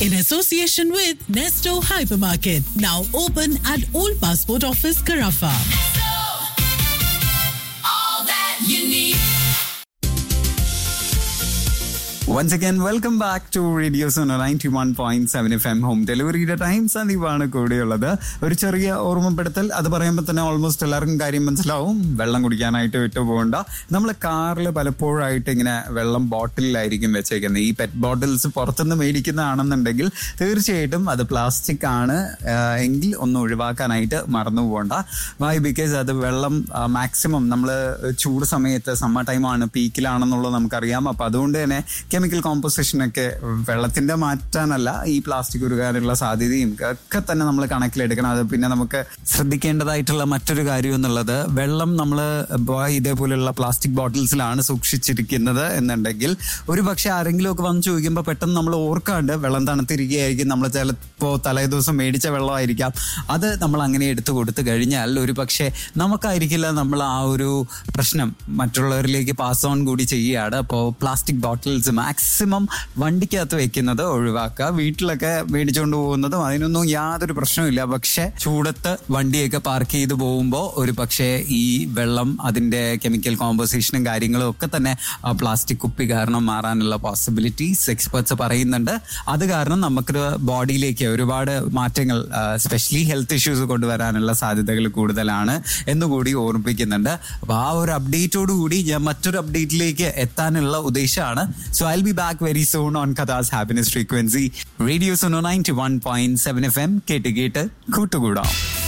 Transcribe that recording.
in association with Nesto Hypermarket, now open at Old Passport Office, Carafa. all that you need. Once again welcome back to radio Suno ninety one point seven F M home ഡെലിവറിയുടെ time സന്ദീപാണ് കൂടെയുള്ളത് ഒരു ചെറിയ ഓർമ്മപ്പെടുത്തൽ അത് പറയുമ്പോൾ തന്നെ almost എല്ലാവർക്കും കാര്യം മനസ്സിലാവും വെള്ളം കുടിക്കാനായിട്ട് വിട്ടു പോകണ്ട നമ്മൾ കാറിൽ പലപ്പോഴായിട്ട് ഇങ്ങനെ വെള്ളം ബോട്ടിലായിരിക്കും വെച്ചേക്കുന്നത് ഈ പെറ്റ് ബോട്ടിൽസ് പുറത്തുനിന്ന് മേടിക്കുന്നതാണെന്നുണ്ടെങ്കിൽ തീർച്ചയായിട്ടും അത് പ്ലാസ്റ്റിക് ആണ് ആ, എങ്കിൽ ഒന്ന് ഒഴിവാക്കാനായിട്ട് മറന്നു പോകണ്ട വൈ ബിക്കോസ് അത് വെള്ളം മാക്സിമം നമ്മൾ ചൂട് സമയത്ത് സമ്മർ ടൈമാണ് പീക്കിലാണെന്നുള്ളത് നമുക്കറിയാം അപ്പൊ അതുകൊണ്ട് തന്നെ കെമിക്കൽ കോമ്പോസിഷനൊക്കെ വെള്ളത്തിന്റെ മാറ്റാനല്ല ഈ പ്ലാസ്റ്റിക് ഉരുകാനുള്ള സാധ്യതയും ഒക്കെ തന്നെ നമ്മൾ കണക്കിലെടുക്കണം അത് പിന്നെ നമുക്ക് ശ്രദ്ധിക്കേണ്ടതായിട്ടുള്ള മറ്റൊരു കാര്യം എന്നുള്ളത് വെള്ളം നമ്മൾ ഇതേപോലെയുള്ള പ്ലാസ്റ്റിക് ബോട്ടിൽസിലാണ് സൂക്ഷിച്ചിരിക്കുന്നത് എന്നുണ്ടെങ്കിൽ ഒരു പക്ഷെ ആരെങ്കിലും ഒക്കെ വന്ന് ചോദിക്കുമ്പോൾ പെട്ടെന്ന് നമ്മൾ ഓർക്കാണ്ട് വെള്ളം തണുത്തിരിക്കുകയായിരിക്കും നമ്മൾ ചിലപ്പോൾ തലേ ദിവസം മേടിച്ച വെള്ളമായിരിക്കാം അത് നമ്മൾ അങ്ങനെ എടുത്തു കൊടുത്തു കഴിഞ്ഞാൽ ഒരു പക്ഷേ നമുക്കായിരിക്കില്ല നമ്മൾ ആ ഒരു പ്രശ്നം മറ്റുള്ളവരിലേക്ക് പാസ് ഓൺ കൂടി ചെയ്യുകയാണ് അപ്പോൾ പ്ലാസ്റ്റിക് ബോട്ടിൽസ് മാക്സിമം വണ്ടിക്കകത്ത് വെക്കുന്നത് ഒഴിവാക്കുക വീട്ടിലൊക്കെ മേടിച്ചുകൊണ്ട് പോകുന്നതും അതിനൊന്നും യാതൊരു പ്രശ്നമില്ല പക്ഷെ ചൂടത്ത് വണ്ടിയൊക്കെ പാർക്ക് ചെയ്ത് പോകുമ്പോൾ ഒരു പക്ഷേ ഈ വെള്ളം അതിന്റെ കെമിക്കൽ കോമ്പോസിഷനും കാര്യങ്ങളും ഒക്കെ തന്നെ ആ പ്ലാസ്റ്റിക് കുപ്പി കാരണം മാറാനുള്ള പോസിബിലിറ്റീസ് എക്സ്പെർട്സ് പറയുന്നുണ്ട് അത് കാരണം നമുക്ക് ബോഡിയിലേക്ക് ഒരുപാട് മാറ്റങ്ങൾ സ്പെഷ്യലി ഹെൽത്ത് ഇഷ്യൂസ് കൊണ്ടുവരാനുള്ള സാധ്യതകൾ കൂടുതലാണ് എന്നുകൂടി ഓർമ്മിപ്പിക്കുന്നുണ്ട് അപ്പൊ ആ ഒരു അപ്ഡേറ്റോട് കൂടി ഞാൻ മറ്റൊരു അപ്ഡേറ്റിലേക്ക് എത്താനുള്ള ഉദ്ദേശമാണ് so I be back very soon on കഥാസ് happiness frequency radio Suno ninety one point seven F M കേട്ട് കേട്ട് കൂട്ടുകൂടാം